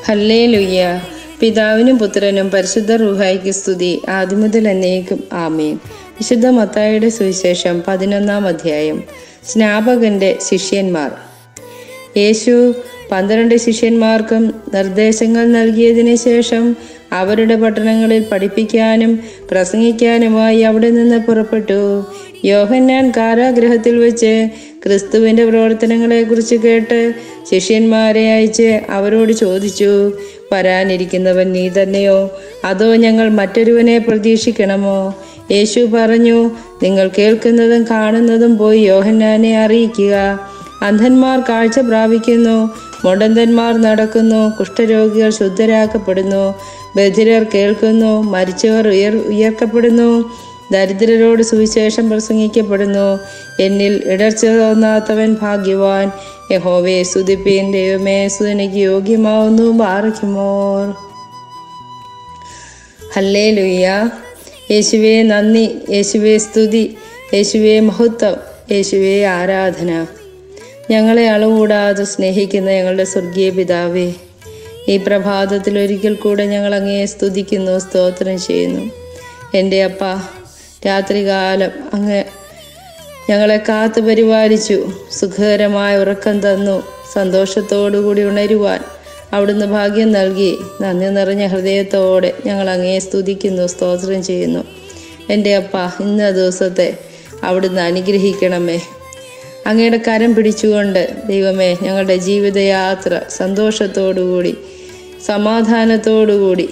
ഹല്ലേ ലുയ്യ പിതാവിനും പുത്രനും പരിശുദ്ധ റൂഹായിക്ക് സ്തുതി ആദ്യമുതൽ എന്നേക്കും ആമേൻ വിശുദ്ധ മത്തായുടെ സുവിശേഷം പതിനൊന്നാം അധ്യായം സ്നാപകന്റെ ശിഷ്യന്മാർ യേശു പന്ത്രണ്ട് ശിഷ്യന്മാർക്കും നിർദ്ദേശങ്ങൾ നൽകിയതിനു ശേഷം അവരുടെ പട്ടണങ്ങളിൽ പഠിപ്പിക്കാനും പ്രസംഗിക്കാനുമായി അവിടെ നിന്ന് പുറപ്പെട്ടു യോഹന്നാൻ കാരാഗ്രഹത്തിൽ വെച്ച് ക്രിസ്തുവിന്റെ പ്രവർത്തനങ്ങളെക്കുറിച്ച് കേട്ട് ശിഷ്യന്മാരെ അയച്ച് അവരോട് ചോദിച്ചു വരാനിരിക്കുന്നവൻ നീ തന്നെയോ അതോ ഞങ്ങൾ മറ്റൊരുവനെ പ്രതീക്ഷിക്കണമോ യേശു പറഞ്ഞു നിങ്ങൾ കേൾക്കുന്നതും കാണുന്നതും പോയി യോഹന്നാനെ അറിയിക്കുക അന്ധന്മാർ കാഴ്ച പ്രാപിക്കുന്നു മുടന്തന്മാർ നടക്കുന്നു കുഷ്ഠരോഗികൾ ശുദ്ധരാക്കപ്പെടുന്നു ബധിരർ കേൾക്കുന്നു മരിച്ചവർ ഉയർ ഉയർക്കപ്പെടുന്നു ദരിദ്രരോട് സുവിശേഷം പ്രസംഗിക്കപ്പെടുന്നു എന്നിൽ ഇടർച്ച തോന്നാത്തവൻ ഭാഗ്യവാൻ യഹോവേ സുതിപ്പീൻ ദൈവമേ സുതനയ്ക്ക് യോഗ്യമാവുന്നു ബാറയ്ക്കുമോർ ഹല്ലേ ലുയ്യ യേശുവേ നന്ദി യേശുവേ സ്തുതി യേശുവേ മഹത്വം യേശുവേ ആരാധന ഞങ്ങളെ അളവുകൂടാതെ സ്നേഹിക്കുന്ന ഞങ്ങളുടെ സ്വർഗീയ പിതാവേ ഈ പ്രഭാതത്തിൽ ഒരിക്കൽ കൂടെ ഞങ്ങൾ അങ്ങയെ സ്തുതിക്കുന്നു സ്തോത്രം ചെയ്യുന്നു എൻ്റെ അപ്പ രാത്രികാലം അങ്ങ് ഞങ്ങളെ കാത്തു പരിപാലിച്ചു സുഖകരമായ ഉറക്കം തന്നു സന്തോഷത്തോടുകൂടി ഉണരുവാൻ അവിടുന്ന് ഭാഗ്യം നൽകി നന്ദി നിറഞ്ഞ ഹൃദയത്തോടെ ഞങ്ങൾ അങ്ങയെ സ്തുതിക്കുന്നു സ്തോത്രം ചെയ്യുന്നു എൻ്റെ അപ്പ ഇന്ന ദിവസത്തെ അവിടുന്ന് അനുഗ്രഹിക്കണമേ അങ്ങയുടെ കരം പിടിച്ചുകൊണ്ട് ദൈവമേ ഞങ്ങളുടെ ജീവിതയാത്ര സന്തോഷത്തോടുകൂടി സമാധാനത്തോടുകൂടി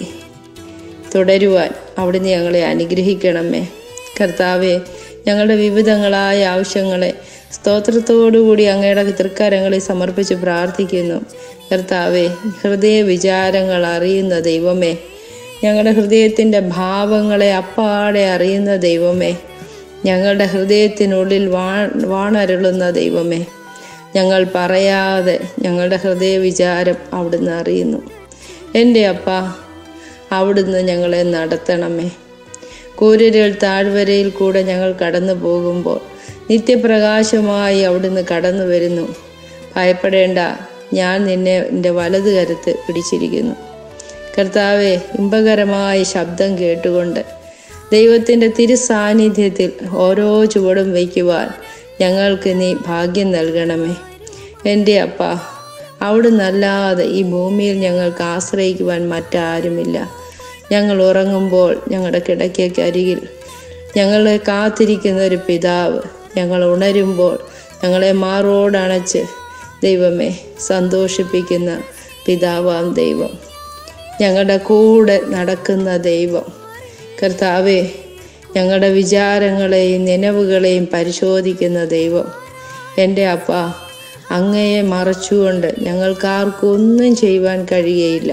തുടരുവാൻ അവിടുന്ന് ഞങ്ങളെ അനുഗ്രഹിക്കണമേ കർത്താവെ ഞങ്ങളുടെ വിവിധങ്ങളായ ആവശ്യങ്ങളെ സ്തോത്രത്തോടുകൂടി അങ്ങയുടെ തൃക്കരങ്ങളിൽ സമർപ്പിച്ച് പ്രാർത്ഥിക്കുന്നു കർത്താവെ ഹൃദയ വിചാരങ്ങൾ അറിയുന്ന ദൈവമേ ഞങ്ങളുടെ ഹൃദയത്തിൻ്റെ ഭാവങ്ങളെ അപ്പാടെ അറിയുന്ന ദൈവമേ ഞങ്ങളുടെ ഹൃദയത്തിനുള്ളിൽ വാ വാണരുളുന്ന ദൈവമേ ഞങ്ങൾ പറയാതെ ഞങ്ങളുടെ ഹൃദയ വിചാരം അവിടുന്ന് അറിയുന്നു എൻ്റെ അപ്പ അവിടുന്ന് ഞങ്ങളെ നടത്തണമേ കൂരരുകൾ താഴ്വരയിൽ കൂടെ ഞങ്ങൾ കടന്നു പോകുമ്പോൾ നിത്യപ്രകാശമായി അവിടുന്ന് കടന്നു വരുന്നു ഭയപ്പെടേണ്ട ഞാൻ നിന്നെ എൻ്റെ വലതു കരുത്ത് പിടിച്ചിരിക്കുന്നു കർത്താവെ ഇമ്പകരമായ ശബ്ദം കേട്ടുകൊണ്ട് ദൈവത്തിൻ്റെ തിരുസാന്നിധ്യത്തിൽ ഓരോ ചുവടും വയ്ക്കുവാൻ ഞങ്ങൾക്ക് നീ ഭാഗ്യം നൽകണമേ എൻ്റെ അപ്പ അവിടുന്നല്ലാതെ ഈ ഭൂമിയിൽ ഞങ്ങൾക്ക് ആശ്രയിക്കുവാൻ മറ്റാരുമില്ല ഞങ്ങൾ ഉറങ്ങുമ്പോൾ ഞങ്ങളുടെ കിടക്കയ്ക്കരികിൽ ഞങ്ങളെ കാത്തിരിക്കുന്ന ഒരു പിതാവ് ഞങ്ങൾ ഉണരുമ്പോൾ ഞങ്ങളെ മാറോടണച്ച് ദൈവമേ സന്തോഷിപ്പിക്കുന്ന പിതാവാം ദൈവം ഞങ്ങളുടെ കൂടെ നടക്കുന്ന ദൈവം കർത്താവെ ഞങ്ങളുടെ വിചാരങ്ങളെയും നനവുകളെയും പരിശോധിക്കുന്ന ദൈവം എൻ്റെ അപ്പ അങ്ങയെ മറച്ചുകൊണ്ട് ഞങ്ങൾക്കാർക്കും ഒന്നും ചെയ്യുവാൻ കഴിയുകയില്ല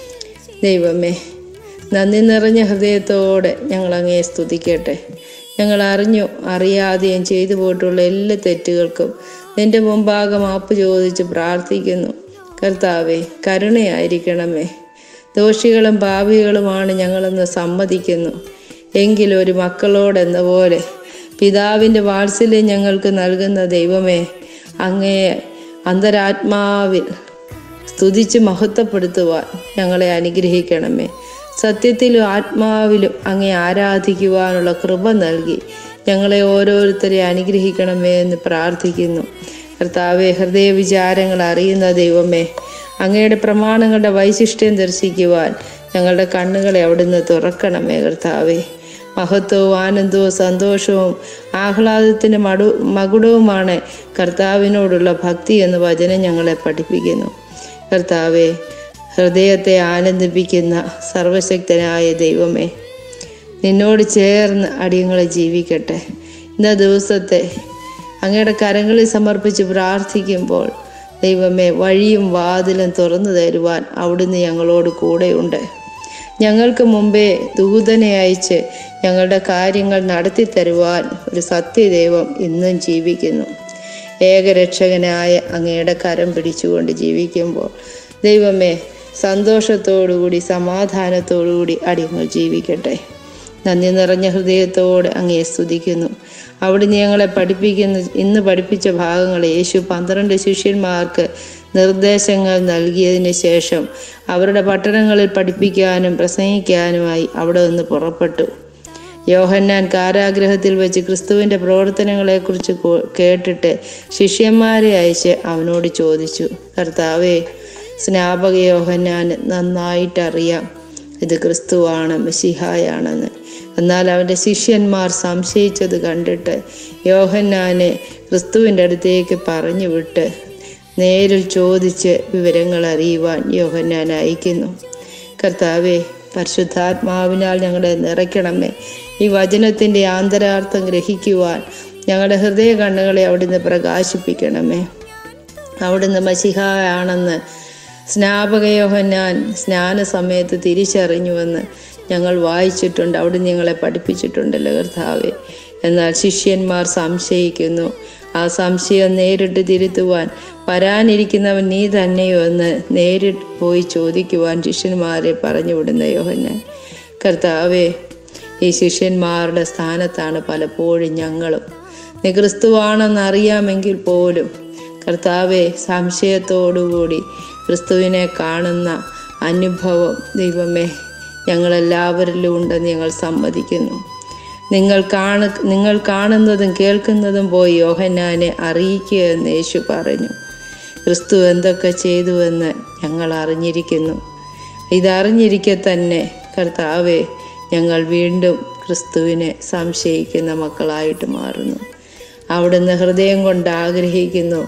ദൈവമേ നന്ദി നിറഞ്ഞ ഹൃദയത്തോടെ ഞങ്ങൾ അങ്ങയെ സ്തുതിക്കട്ടെ ഞങ്ങൾ അറിഞ്ഞു അറിയാതെയും ചെയ്തു പോയിട്ടുള്ള എല്ലാ തെറ്റുകൾക്കും നിന്റെ മുമ്പാകെ മാപ്പ് ചോദിച്ച് പ്രാർത്ഥിക്കുന്നു കർത്താവെ കരുണയായിരിക്കണമേ ദോഷികളും പാപികളുമാണ് ഞങ്ങളെന്ന് സമ്മതിക്കുന്നു എങ്കിലും ഒരു മക്കളോടെന്ന പോലെ പിതാവിൻ്റെ വാത്സല്യം ഞങ്ങൾക്ക് നൽകുന്ന ദൈവമേ അങ്ങയെ അന്തരാത്മാവിൽ സ്തുതിച്ച് മഹത്വപ്പെടുത്തുവാൻ ഞങ്ങളെ അനുഗ്രഹിക്കണമേ സത്യത്തിലും ആത്മാവിലും അങ്ങേ ആരാധിക്കുവാനുള്ള കൃപ നൽകി ഞങ്ങളെ ഓരോരുത്തരെ അനുഗ്രഹിക്കണമേ എന്ന് പ്രാർത്ഥിക്കുന്നു കർത്താവെ ഹൃദയ വിചാരങ്ങൾ അറിയുന്ന ദൈവമേ അങ്ങയുടെ പ്രമാണങ്ങളുടെ വൈശിഷ്ട്യം ദർശിക്കുവാൻ ഞങ്ങളുടെ കണ്ണുകളെ അവിടുന്ന് തുറക്കണമേ കർത്താവേ മഹത്വവും ആനന്ദവും സന്തോഷവും ആഹ്ലാദത്തിൻ്റെ മടു മകുടവുമാണ് കർത്താവിനോടുള്ള ഭക്തി എന്ന് വചനം ഞങ്ങളെ പഠിപ്പിക്കുന്നു കർത്താവെ ഹൃദയത്തെ ആനന്ദിപ്പിക്കുന്ന സർവശക്തനായ ദൈവമേ നിന്നോട് ചേർന്ന് അടിയങ്ങളെ ജീവിക്കട്ടെ ഇന്ന ദിവസത്തെ അങ്ങയുടെ കരങ്ങളിൽ സമർപ്പിച്ച് പ്രാർത്ഥിക്കുമ്പോൾ ദൈവമേ വഴിയും വാതിലും തുറന്നു തരുവാൻ അവിടുന്ന് ഞങ്ങളോട് കൂടെയുണ്ട് ഞങ്ങൾക്ക് മുമ്പേ ദൂതനെ അയച്ച് ഞങ്ങളുടെ കാര്യങ്ങൾ നടത്തി തരുവാൻ ഒരു സത്യദൈവം ഇന്നും ജീവിക്കുന്നു ഏകരക്ഷകനായ അങ്ങയുടെ കരം പിടിച്ചുകൊണ്ട് ജീവിക്കുമ്പോൾ ദൈവമേ സന്തോഷത്തോടുകൂടി സമാധാനത്തോടുകൂടി അടിയങ്ങൾ ജീവിക്കട്ടെ നന്ദി നിറഞ്ഞ ഹൃദയത്തോടെ അങ്ങയെ സ്തുതിക്കുന്നു അവിടുന്ന് ഞങ്ങളെ പഠിപ്പിക്കുന്ന ഇന്ന് പഠിപ്പിച്ച ഭാഗങ്ങൾ യേശു പന്ത്രണ്ട് ശിഷ്യന്മാർക്ക് നിർദ്ദേശങ്ങൾ നൽകിയതിന് ശേഷം അവരുടെ പട്ടണങ്ങളിൽ പഠിപ്പിക്കാനും പ്രസംഗിക്കാനുമായി അവിടെ നിന്ന് പുറപ്പെട്ടു യോഹന്നാൻ കാരാഗ്രഹത്തിൽ വെച്ച് ക്രിസ്തുവിൻ്റെ പ്രവർത്തനങ്ങളെക്കുറിച്ച് കോ- കേട്ടിട്ട് ശിഷ്യന്മാരെ അയച്ച് അവനോട് ചോദിച്ചു കർത്താവേ സ്നാപക യോഹന്നാൻ നന്നായിട്ടറിയാം ഇത് ക്രിസ്തുവാണ് മെസ്സിഹായാണെന്ന് എന്നാൽ അവൻ്റെ ശിഷ്യന്മാർ സംശയിച്ചത് കണ്ടിട്ട് യോഹന്നാനെ ക്രിസ്തുവിൻ്റെ അടുത്തേക്ക് പറഞ്ഞു വിട്ട് നേരിൽ ചോദിച്ച് വിവരങ്ങൾ അറിയുവാൻ യോഹന്നാൻ അയക്കുന്നു കർത്താവെ പരിശുദ്ധാത്മാവിനാൽ ഞങ്ങളെ നിറയ്ക്കണമേ ഈ വചനത്തിൻ്റെ ആന്തരാർത്ഥം ഗ്രഹിക്കുവാൻ ഞങ്ങളുടെ ഹൃദയ കണ്ണുകളെ അവിടുന്ന് പ്രകാശിപ്പിക്കണമേ അവിടുന്ന് മസിഹായാണെന്ന് സ്നാപക യോഹന്നാൻ സ്നാന സമയത്ത് തിരിച്ചറിഞ്ഞുവെന്ന് ഞങ്ങൾ വായിച്ചിട്ടുണ്ട് അവിടുന്ന് ഞങ്ങളെ പഠിപ്പിച്ചിട്ടുണ്ടല്ലോ കർത്താവെ എന്നാൽ ശിഷ്യന്മാർ സംശയിക്കുന്നു ആ സംശയം നേരിട്ട് തിരുത്തുവാൻ വരാനിരിക്കുന്നവൻ നീ തന്നെയോ എന്ന് നേരിട്ട് പോയി ചോദിക്കുവാൻ ശിഷ്യന്മാരെ പറഞ്ഞു വിടുന്ന യോഹന്നാൻ കർത്താവെ ഈ ശിഷ്യന്മാരുടെ സ്ഥാനത്താണ് പലപ്പോഴും ഞങ്ങളും നീ ക്രിസ്തുവാണെന്ന് അറിയാമെങ്കിൽ പോലും കർത്താവെ സംശയത്തോടുകൂടി ക്രിസ്തുവിനെ കാണുന്ന അനുഭവം ദൈവമേ ഞങ്ങളെല്ലാവരിലും ഉണ്ടെന്ന് ഞങ്ങൾ സമ്മതിക്കുന്നു നിങ്ങൾ കാണ നിങ്ങൾ കാണുന്നതും കേൾക്കുന്നതും പോയി യോഹന്നാനെ അറിയിക്കുക എന്ന് യേശു പറഞ്ഞു ക്രിസ്തു എന്തൊക്കെ ചെയ്തുവെന്ന് ഞങ്ങൾ അറിഞ്ഞിരിക്കുന്നു ഇതറിഞ്ഞിരിക്കെ തന്നെ കർത്താവെ ഞങ്ങൾ വീണ്ടും ക്രിസ്തുവിനെ സംശയിക്കുന്ന മക്കളായിട്ട് മാറുന്നു അവിടുന്ന് ഹൃദയം കൊണ്ട് ആഗ്രഹിക്കുന്നു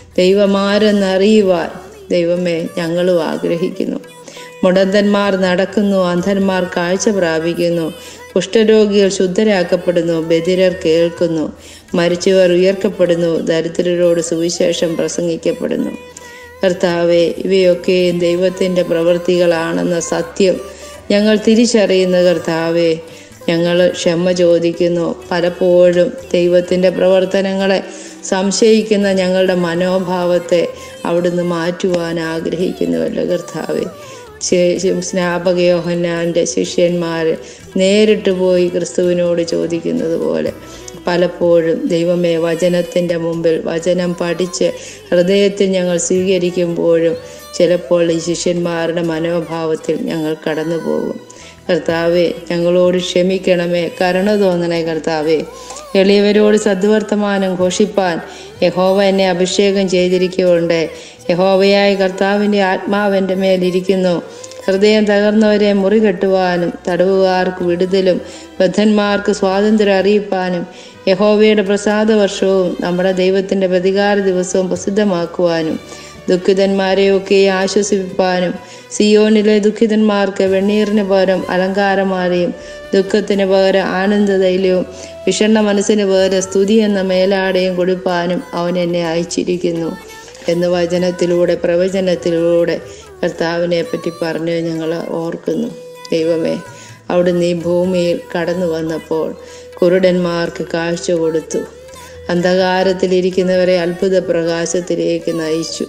ദൈവമാരെന്നറിയുവാൻ ദൈവമേ ഞങ്ങളും ആഗ്രഹിക്കുന്നു മുടന്തന്മാർ നടക്കുന്നു അന്ധന്മാർ കാഴ്ച പ്രാപിക്കുന്നു കുഷ്ഠരോഗികൾ ശുദ്ധരാക്കപ്പെടുന്നു ബധിരർ കേൾക്കുന്നു മരിച്ചവർ ഉയർക്കപ്പെടുന്നു ദരിദ്രരോട് സുവിശേഷം പ്രസംഗിക്കപ്പെടുന്നു കർത്താവെ ഇവയൊക്കെയും ദൈവത്തിൻ്റെ പ്രവൃത്തികളാണെന്ന സത്യം ഞങ്ങൾ തിരിച്ചറിയുന്ന കർത്താവെ ഞങ്ങൾ ക്ഷമ ചോദിക്കുന്നു പലപ്പോഴും ദൈവത്തിൻ്റെ പ്രവർത്തനങ്ങളെ സംശയിക്കുന്ന ഞങ്ങളുടെ മനോഭാവത്തെ അവിടുന്ന് മാറ്റുവാൻ ആഗ്രഹിക്കുന്നുവല്ലോ കർത്താവെ സ്നാപക യോഹന്നാൻ്റെ ശിഷ്യന്മാർ നേരിട്ട് പോയി ക്രിസ്തുവിനോട് ചോദിക്കുന്നത് പോലെ പലപ്പോഴും ദൈവമേ വചനത്തിൻ്റെ മുമ്പിൽ വചനം പഠിച്ച് ഹൃദയത്തിൽ ഞങ്ങൾ സ്വീകരിക്കുമ്പോഴും ചിലപ്പോൾ ഈ ശിഷ്യന്മാരുടെ മനോഭാവത്തിൽ ഞങ്ങൾ കടന്നു പോകും കർത്താവെ ഞങ്ങളോട് ക്ഷമിക്കണമേ കരുണ തോന്നണേ കർത്താവെ എളിയവരോട് സദ്വർത്തമാനം ഘോഷിപ്പാൻ യഹോവ എന്നെ അഭിഷേകം ചെയ്തിരിക്കുകൊണ്ട് യഹോവയായ കർത്താവിൻ്റെ ആത്മാവ് എൻ്റെ മേലിരിക്കുന്നു ഹൃദയം തകർന്നവരെ മുറികെട്ടുവാനും തടവുകാർക്ക് വിടുതലും ബദ്ധന്മാർക്ക് സ്വാതന്ത്ര്യം അറിയിപ്പാനും യഹോവയുടെ പ്രസാദ വർഷവും നമ്മുടെ ദൈവത്തിൻ്റെ പ്രതികാര ദിവസവും പ്രസിദ്ധമാക്കുവാനും ദുഃഖിതന്മാരെയൊക്കെ ആശ്വസിപ്പിപ്പാനും സിയോനിലെ ദുഃഖിതന്മാർക്ക് വെണ്ണീറിന് പകരം അലങ്കാരമാലയും ദുഃഖത്തിന് പകരം ആനന്ദതൈലവും വിഷണ്ണ മനസ്സിന് പകരം സ്തുതി എന്ന മേലാടയും കൊടുപ്പാനും അവൻ എന്നെ അയച്ചിരിക്കുന്നു എന്ന് വചനത്തിലൂടെ പ്രവചനത്തിലൂടെ കർത്താവിനെ പറ്റി പറഞ്ഞ് ഞങ്ങൾ ഓർക്കുന്നു ദൈവമേ അവിടുന്ന് ഈ ഭൂമിയിൽ കടന്നു വന്നപ്പോൾ കുരുടന്മാർക്ക് കാഴ്ച കൊടുത്തു അന്ധകാരത്തിലിരിക്കുന്നവരെ അത്ഭുത പ്രകാശത്തിലേക്ക് നയിച്ചു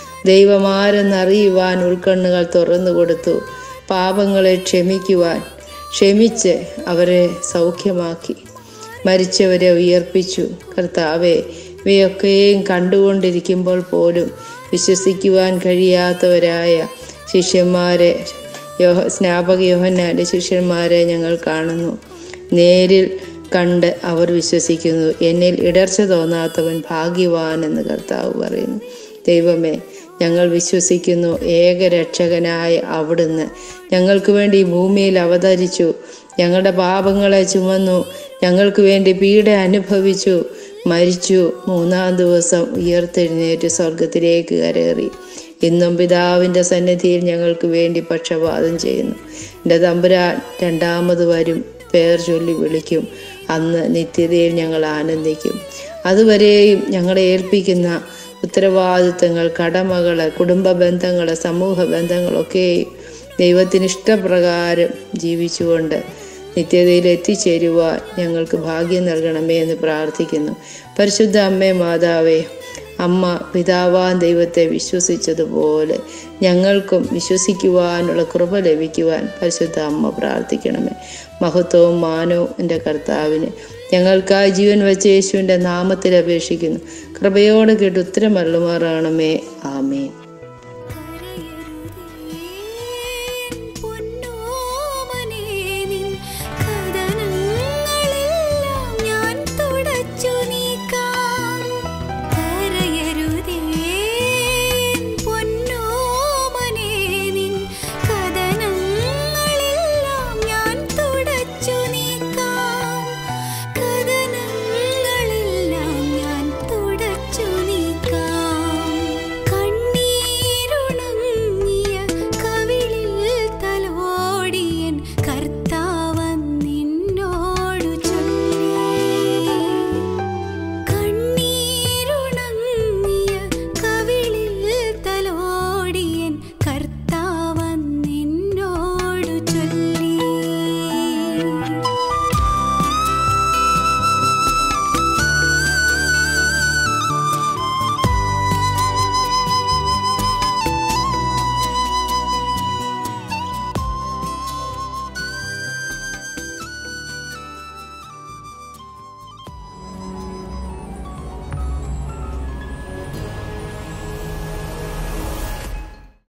ദൈവമാരെന്നറിയുവാൻ ഉൾക്കണ്ണുകൾ തുറന്നു കൊടുത്തു പാപങ്ങളെ ക്ഷമിക്കുവാൻ ക്ഷമിച്ച് അവരെ സൗഖ്യമാക്കി മരിച്ചവരെ ഉയർപ്പിച്ചു കർത്താവെ ഇവയൊക്കെയും കണ്ടുകൊണ്ടിരിക്കുമ്പോൾ പോലും വിശ്വസിക്കുവാൻ കഴിയാത്തവരായ ശിഷ്യന്മാരെ യോഹ സ്നാപക യോഹന്നാൻ്റെ ശിഷ്യന്മാരെ ഞങ്ങൾ കാണുന്നു നേരിൽ കണ്ട് അവർ വിശ്വസിക്കുന്നു എന്നിൽ ഇടർച്ച തോന്നാത്തവൻ ഭാഗ്യവാൻ എന്ന് കർത്താവ് പറയുന്നു ദൈവമേ ഞങ്ങൾ വിശ്വസിക്കുന്നു ഏകരക്ഷകനായ അവിടുന്ന് ഞങ്ങൾക്ക് വേണ്ടി ഈ ഭൂമിയിൽ അവതരിച്ചു ഞങ്ങളുടെ പാപങ്ങളെ ചുമന്നു ഞങ്ങൾക്ക് വേണ്ടി പീഡ അനുഭവിച്ചു മരിച്ചു മൂന്നാം ദിവസം ഉയർത്തെഴുന്നേറ്റ് സ്വർഗത്തിലേക്ക് കരേറി ഇന്നും പിതാവിൻ്റെ സന്നിധിയിൽ ഞങ്ങൾക്ക് വേണ്ടി പക്ഷപാതം ചെയ്യുന്നു എൻ്റെ തമ്പുരാൻ രണ്ടാമത് വരും പേർ ചൊല്ലി വിളിക്കും അന്ന് നിത്യതയിൽ ഞങ്ങൾ ആനന്ദിക്കും അതുവരെയും ഞങ്ങളെ ഏൽപ്പിക്കുന്ന ഉത്തരവാദിത്തങ്ങൾ കടമകൾ കുടുംബ ബന്ധങ്ങൾ സമൂഹ ബന്ധങ്ങളൊക്കെയും ദൈവത്തിന് ഇഷ്ടപ്രകാരം ജീവിച്ചുകൊണ്ട് നിത്യതയിൽ എത്തിച്ചേരുവാൻ ഞങ്ങൾക്ക് ഭാഗ്യം നൽകണമേ എന്ന് പ്രാർത്ഥിക്കുന്നു പരിശുദ്ധ അമ്മേ മാതാവേ അമ്മ പിതാവാൻ ദൈവത്തെ വിശ്വസിച്ചതുപോലെ ഞങ്ങൾക്കും വിശ്വസിക്കുവാനുള്ള കൃപ ലഭിക്കുവാൻ പരിശുദ്ധ അമ്മ പ്രാർത്ഥിക്കണമേ മഹത്വവും മാനവും എൻ്റെ കർത്താവിന് ഞങ്ങൾക്കായി ജീവൻ വെച്ച യേശുവിൻ്റെ നാമത്തിൽ അപേക്ഷിക്കുന്നു കൃപയോടെ കേട്ട് ഉത്തരമരുളുമാറാണമേ ആമേൻ